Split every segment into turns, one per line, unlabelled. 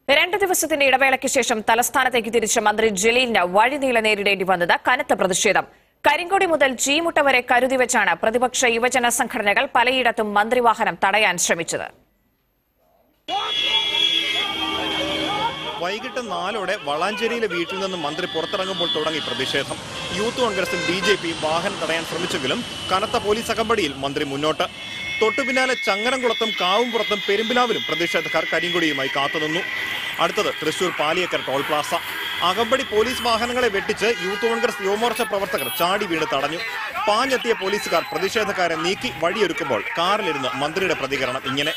രണ്ട് ദിവസത്തിന്റെ ഇടവേളയ്ക്ക് ശേഷം തലസ്ഥാനത്തേക്ക് തിരിച്ച മന്ത്രി ജലീലിന് വഴിനീള നേരിടേണ്ടി വന്നത് കനത്ത പ്രതിഷേധം കരിങ്കൊടി മുതൽ ചീമുട്ട വരെ കരുതി വെച്ചാണ് പ്രതിപക്ഷ യുവജന സംഘടനകൾ പലയിടത്തും മന്ത്രിവാഹനം തടയാൻ ശ്രമിച്ചത്
വൈകിട്ട് നാലോടെ വളാഞ്ചേരിയിലെ വീട്ടിൽ നിന്ന് മന്ത്രി പുറത്തിറങ്ങുമ്പോൾ തുടങ്ങി പ്രതിഷേധം യൂത്ത് കോൺഗ്രസും ബി ജെ പിയും വാഹനം തടയാൻ ശ്രമിച്ചെങ്കിലും കനത്ത പോലീസ് അകമ്പടിയിൽ മന്ത്രി മുന്നോട്ട് തൊട്ടു പിന്നാലെ ചങ്ങരംകുളത്തും കാവുംപുറത്തും പെരുമ്പിലാവിലും പ്രതിഷേധക്കാർ കരിങ്കൊടിയുമായി കാത്തുനിന്നു അടുത്തത് തൃശൂർ പാലിയക്കർ ടോൾ പ്ലാസ അകമ്പടി പോലീസ് വാഹനങ്ങളെ വെട്ടിച്ച് യൂത്ത് കോൺഗ്രസ് യുവമോർച്ച പ്രവർത്തകർ ചാടി വീണ് തടഞ്ഞു പാഞ്ഞെത്തിയ പോലീസുകാർ പ്രതിഷേധക്കാരെ നീക്കി വഴിയൊരുക്കുമ്പോൾ കാറിലിരുന്ന് മന്ത്രിയുടെ പ്രതികരണം ഇങ്ങനെ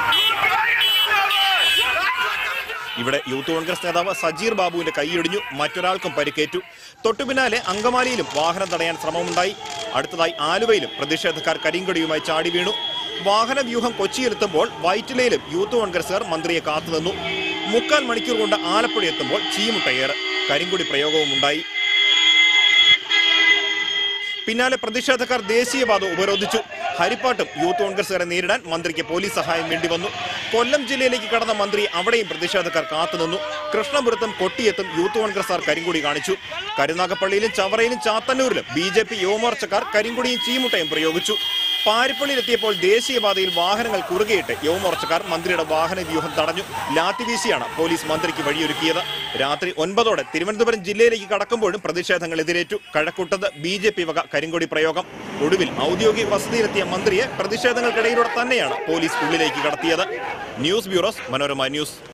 ഇവിടെ യൂത്ത് കോൺഗ്രസ് നേതാവ് സജീർ ബാബുവിന്റെ കൈയൊടിഞ്ഞു മറ്റൊരാൾക്കും പരിക്കേറ്റു തൊട്ടുപിന്നാലെ അങ്കമാലിയിലും വാഹനം തടയാൻ ശ്രമമുണ്ടായി അടുത്തതായി ആലുവയിലും പ്രതിഷേധക്കാർ കരിങ്കൊടിയുമായി ചാടി വീണു വാഹന വ്യൂഹം കൊച്ചിയിലെത്തുമ്പോൾ വൈറ്റിലയിലും യൂത്ത് കോൺഗ്രസുകാർ മന്ത്രിയെ കാത്തുനിന്നു മുക്കാൽ മണിക്കൂർ കൊണ്ട് ആലപ്പുഴ എത്തുമ്പോൾ ചീമുട്ടയേറ് കരിങ്കൊടി പ്രയോഗവും ഉണ്ടായി പിന്നാലെ പ്രതിഷേധക്കാർ ദേശീയപാത ഉപരോധിച്ചു ഹരിപ്പാട്ടും യൂത്ത് കോൺഗ്രസുകാരെ നേരിടാൻ മന്ത്രിക്ക് പോലീസ് സഹായം വേണ്ടി വന്നു കൊല്ലം ജില്ലയിലേക്ക് കടന്ന മന്ത്രി അവിടെയും പ്രതിഷേധക്കാർ കാത്തുനിന്നു കൃഷ്ണപുരത്തും കൊട്ടിയത്തും യൂത്ത് കോൺഗ്രസുകാർ കരിങ്കൊടി കാണിച്ചു കരുനാഗപ്പള്ളിയിലും ചവറയിലും ചാത്തന്നൂരിലും ബി ജെ പി യുവമോർച്ചക്കാർ കരിങ്കൊടിയും ചീമുട്ടയും പ്രയോഗിച്ചു പാരിപ്പള്ളിയിലെത്തിയപ്പോൾ ദേശീയപാതയിൽ വാഹനങ്ങൾ കുറുകയിട്ട് യുവമോർച്ചക്കാർ മന്ത്രിയുടെ വാഹന വ്യൂഹം തടഞ്ഞു ലാത്തി വീശിയാണ് പോലീസ് മന്ത്രിക്ക് വഴിയൊരുക്കിയത് രാത്രി ഒൻപതോടെ തിരുവനന്തപുരം ജില്ലയിലേക്ക് കടക്കുമ്പോഴും പ്രതിഷേധങ്ങൾ എതിരേറ്റു കഴക്കൂട്ടത് ബി ജെ പി വക കരിങ്കൊടി പ്രയോഗം ഒടുവിൽ ഔദ്യോഗിക വസതിയിലെത്തിയ മന്ത്രിയെ പ്രതിഷേധങ്ങൾക്കിടയിലൂടെ തന്നെയാണ് പോലീസ് ഉള്ളിലേക്ക് കടത്തിയത് ന്യൂസ് ബ്യൂറോസ് മനോരമ ന്യൂസ്